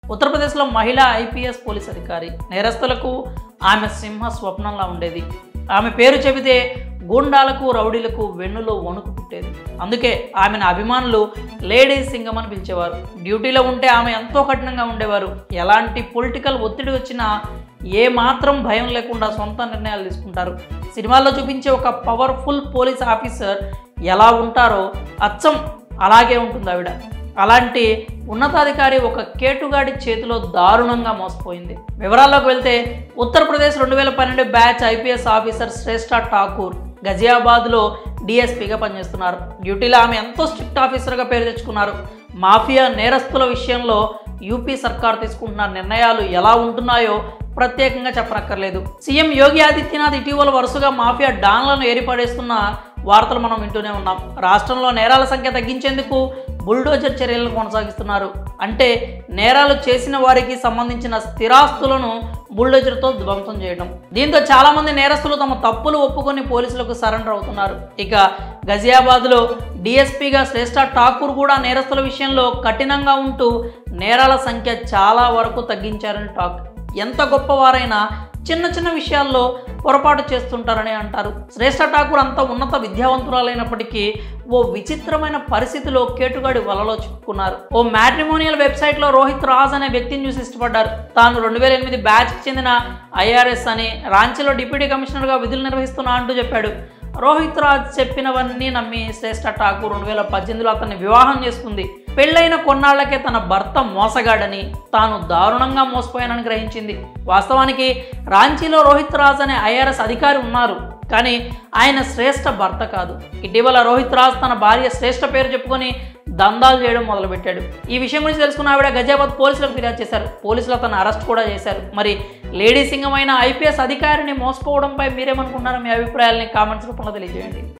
ఉత్తరప్రదేశ్లో మహిళా IPS police అధికారి నేరస్తులకు ఆమె సింహ స్వప్నంలా ఉండేది ఆమె పేరు చెబితే గూండాలకు రౌడీలకు వెన్నులో వణుకు పుట్టేది అందుకే ఆమెను అభిమానులు లేడీ సింగం అని పిలిచేవారు డ్యూటీలో ఉంటే ఆమె ఎంతో కఠినంగా ఉండేవారు ఎలాంటి పొలిటికల్ ఒత్తిడి వచ్చినా ఏ మాత్రం భయం లేకుండా సొంత నిర్ణయాలు తీసుకుంటారు సినిమాల్లో చూపించే ఒక పవర్ఫుల్ పోలీస్ ఆఫీసర్ ఎలా ఉంటారో అచ్చం అలాగే ఉంటుంది ఆవిడ అలాంటి ఉన్నతాధికారి ఒక కేటుగాడి చేతిలో దారుణంగా మోసపోయింది వివరాల్లోకి వెళ్తే ఉత్తరప్రదేశ్ రెండు వేల పన్నెండు batch IPS officer Shreshtha Thakur గజియాబాద్లో డిఎస్పీగా పనిచేస్తున్నారు డ్యూటీలో ఆమె ఎంతో స్ట్రిక్ట్ ఆఫీసర్గా పేరు తెచ్చుకున్నారు మాఫియా నేరస్తుల విషయంలో యూపీ సర్కార్ తీసుకుంటున్న నిర్ణయాలు ఎలా ఉంటున్నాయో ప్రత్యేకంగా చెప్పనక్కర్లేదు సీఎం యోగి ఆదిత్యనాథ్ ఇటీవల వరుసగా మాఫియా డాన్లను ఏరిపడేస్తున్న వార్తలు మనం వింటూనే ఉన్నాం రాష్ట్రంలో నేరాల సంఖ్య తగ్గించేందుకు బుల్డోజర్ చర్యలను కొనసాగిస్తున్నారు అంటే నేరాలు చేసిన వారికి సంబంధించిన స్థిరాస్తులను బుల్డోజర్తో ధ్వంసం చేయడం దీంతో చాలామంది నేరస్తులు తమ తప్పులు ఒప్పుకొని పోలీసులకు సరెండర్ అవుతున్నారు ఇక గజియాబాద్లో డిఎస్పీగా శ్రేష్ఠ ఠాకూర్ కూడా నేరస్తుల విషయంలో కఠినంగా ఉంటూ నేరాల సంఖ్య చాలా వరకు తగ్గించారని టాక్ ఎంత గొప్పవారైనా చిన్న చిన్న విషయాల్లో పొరపాటు చేస్తుంటారని అంటారు శ్రేష్ఠ ఠాకూర్ అంత ఉన్నత విద్యావంతురాలైనప్పటికీ ఓ విచిత్రమైన పరిస్థితిలో కేటుగాడి వలలో చిక్కుకున్నారు ఓ మ్యాట్రిమోనియల్ వెబ్సైట్లో రోహిత్ రాజ్ అనే వ్యక్తిని చూసి ఇష్టపడ్డారు తాను రెండు వేల ఎనిమిది బ్యాచ్కి చెందిన ఐఆర్ఎస్ అని రాంచీలో డిప్యూటీ కమిషనర్గా విధులు నిర్వహిస్తున్నా అంటూ చెప్పాడు రోహిత్ రాజ్ చెప్పినవన్నీ నమ్మి శ్రేష్ఠ ఠాకూర్ రెండు వేల పద్దెనిమిదిలో అతన్ని వివాహం చేసుకుంది పెళ్ళైన కొన్నాళ్లకే తన భర్త మోసగాడని తాను దారుణంగా మోసపోయానని గ్రహించింది వాస్తవానికి రాంచీలో రోహిత్ రాజ్ అనే ఐఆర్ఎస్ అధికారి ఉన్నారు కానీ ఆయన శ్రేష్ఠ భర్త కాదు ఇటీవల రోహిత్ రాజ్ తన భార్య శ్రేష్ఠ పేరు చెప్పుకొని దందాలు చేయడం మొదలుపెట్టాడు ఈ విషయం గురించి తెలుసుకున్న ఆవిడ గజాబాద్ పోలీసులకు ఫిర్యాదు చేశారు పోలీసులు అతను అరెస్ట్ కూడా చేశారు మరి లేడీ సింగమైన ఐపీఎస్ అధికారిని మోసపోవడంపై మీరేమనుకుంటున్నారో మీ అభిప్రాయాలని కామెంట్స్ రూపంలో తెలియజేయండి